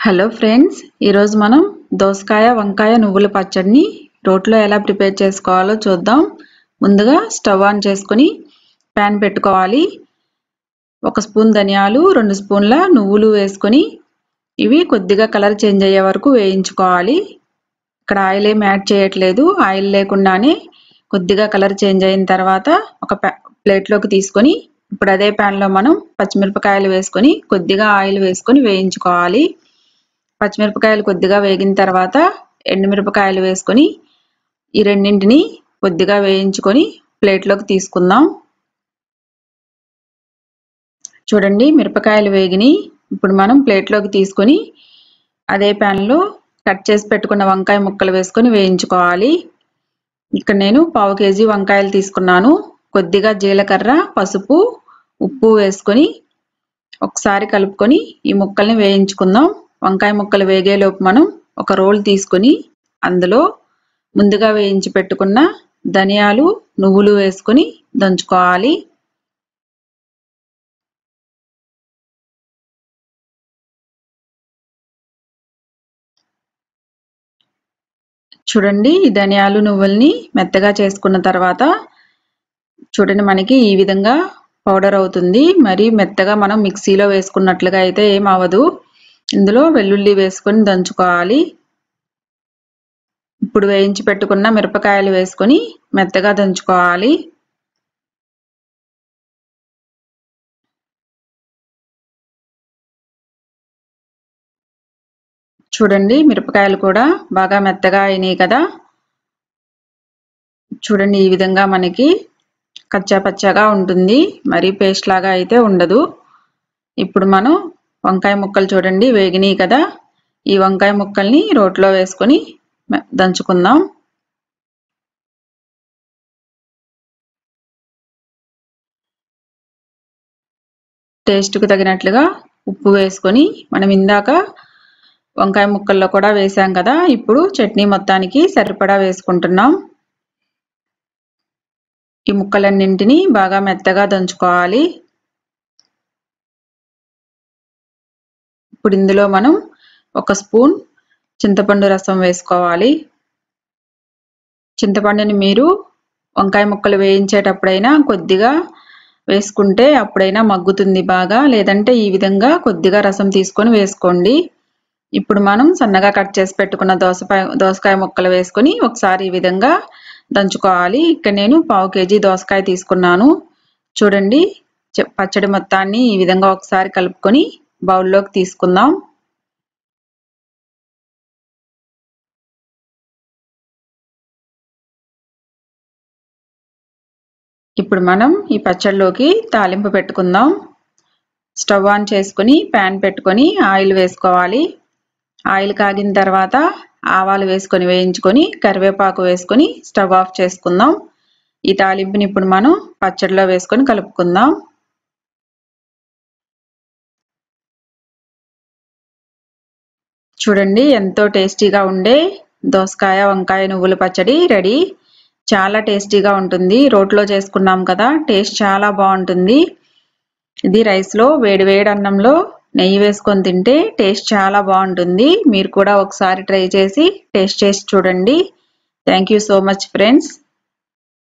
hello friends ఈరోజు మనం దోసకాయ వంకాయ నువ్వుల పచ్చడిని రోట్లో ఎలా ప్రిపేర్ చేసుకోవాలో చూద్దాం ముందుగా స్టవ్ ఆన్ చేసుకొని ప్యాన్ పెట్టుకోవాలి ఒక స్పూన్ ధనియాలు రెండు స్పూన్ల నువ్వులు వేసుకొని ఇవి కొద్దిగా కలర్ చేంజ్ అయ్యే వరకు వేయించుకోవాలి ఇక్కడ ఆయిల్ ఏం యాడ్ చేయట్లేదు ఆయిల్ లేకుండానే కొద్దిగా కలర్ చేంజ్ అయిన తర్వాత ఒక ప్లేట్లోకి తీసుకొని ఇప్పుడు అదే ప్యాన్లో మనం పచ్చిమిరపకాయలు వేసుకొని కొద్దిగా ఆయిల్ వేసుకొని వేయించుకోవాలి పచ్చిమిరపకాయలు కొద్దిగా వేగిన తర్వాత ఎండుమిరపకాయలు వేసుకొని ఈ రెండింటిని కొద్దిగా వేయించుకొని ప్లేట్లోకి తీసుకుందాం చూడండి మిరపకాయలు వేగిని ఇప్పుడు మనం ప్లేట్లోకి తీసుకొని అదే ప్యాన్లో కట్ చేసి పెట్టుకున్న వంకాయ ముక్కలు వేసుకొని వేయించుకోవాలి ఇక్కడ నేను పావు కేజీ వంకాయలు తీసుకున్నాను కొద్దిగా జీలకర్ర పసుపు ఉప్పు వేసుకొని ఒకసారి కలుపుకొని ఈ ముక్కల్ని వేయించుకుందాం వంకాయ ముక్కలు వేగేలోపు మనం ఒక రోల్ తీసుకొని అందులో ముందుగా వేయించి పెట్టుకున్న ధనియాలు నువ్వులు వేసుకొని దంచుకోవాలి చూడండి ఈ ధనియాలు నువ్వుల్ని మెత్తగా చేసుకున్న తర్వాత చూడండి మనకి ఈ విధంగా పౌడర్ అవుతుంది మరి మెత్తగా మనం మిక్సీలో వేసుకున్నట్లుగా అయితే ఏం అవ్వదు ఇందులో వెల్లుల్లి వేసుకొని దంచుకోవాలి ఇప్పుడు వేయించి పెట్టుకున్న మిరపకాయలు వేసుకొని మెత్తగా దంచుకోవాలి చూడండి మిరపకాయలు కూడా బాగా మెత్తగా అయినాయి కదా చూడండి ఈ విధంగా మనకి కచ్చా పచ్చగా ఉంటుంది మరీ పేస్ట్ లాగా అయితే ఉండదు ఇప్పుడు మనం వంకాయ ముక్కలు చూడండి వేగినాయి కదా ఈ వంకాయ ముక్కల్ని రోట్లో వేసుకొని దంచుకుందాం టేస్ట్కి తగినట్లుగా ఉప్పు వేసుకొని మనం ఇందాక వంకాయ ముక్కల్లో కూడా వేసాం కదా ఇప్పుడు చట్నీ మొత్తానికి సరిపడా వేసుకుంటున్నాం ఈ ముక్కలన్నింటినీ బాగా మెత్తగా దంచుకోవాలి ఇప్పుడు ఇందులో మనం ఒక స్పూన్ చింతపండు రసం వేసుకోవాలి చింతపండుని మీరు వంకాయ ముక్కలు వేయించేటప్పుడైనా కొద్దిగా వేసుకుంటే అప్పుడైనా మగ్గుతుంది బాగా లేదంటే ఈ విధంగా కొద్దిగా రసం తీసుకొని వేసుకోండి ఇప్పుడు మనం సన్నగా కట్ చేసి పెట్టుకున్న దోసకాయ దోసకాయ ముక్కలు వేసుకొని ఒకసారి ఈ విధంగా దంచుకోవాలి ఇక్కడ నేను పావు కేజీ దోసకాయ తీసుకున్నాను చూడండి పచ్చడి మొత్తాన్ని ఈ విధంగా ఒకసారి కలుపుకొని బౌల్లోకి తీసుకుందాం ఇప్పుడు మనం ఈ పచ్చడిలోకి తాలింపు పెట్టుకుందాం స్టవ్ ఆన్ చేసుకుని ప్యాన్ పెట్టుకొని ఆయిల్ వేసుకోవాలి ఆయిల్ కాగిన తర్వాత ఆవాలు వేసుకొని వేయించుకొని కరివేపాకు వేసుకొని స్టవ్ ఆఫ్ చేసుకుందాం ఈ తాలింపుని ఇప్పుడు మనం పచ్చడిలో వేసుకొని కలుపుకుందాం చూడండి ఎంతో టేస్టీగా ఉండే దోసకాయ వంకాయ నువ్వుల పచ్చడి రెడీ చాలా టేస్టీగా ఉంటుంది రోట్లో చేసుకున్నాం కదా టేస్ట్ చాలా బాగుంటుంది ఇది రైస్లో వేడి వేడి అన్నంలో నెయ్యి వేసుకొని తింటే టేస్ట్ చాలా బాగుంటుంది మీరు కూడా ఒకసారి ట్రై చేసి టేస్ట్ చేసి చూడండి థ్యాంక్ సో మచ్ ఫ్రెండ్స్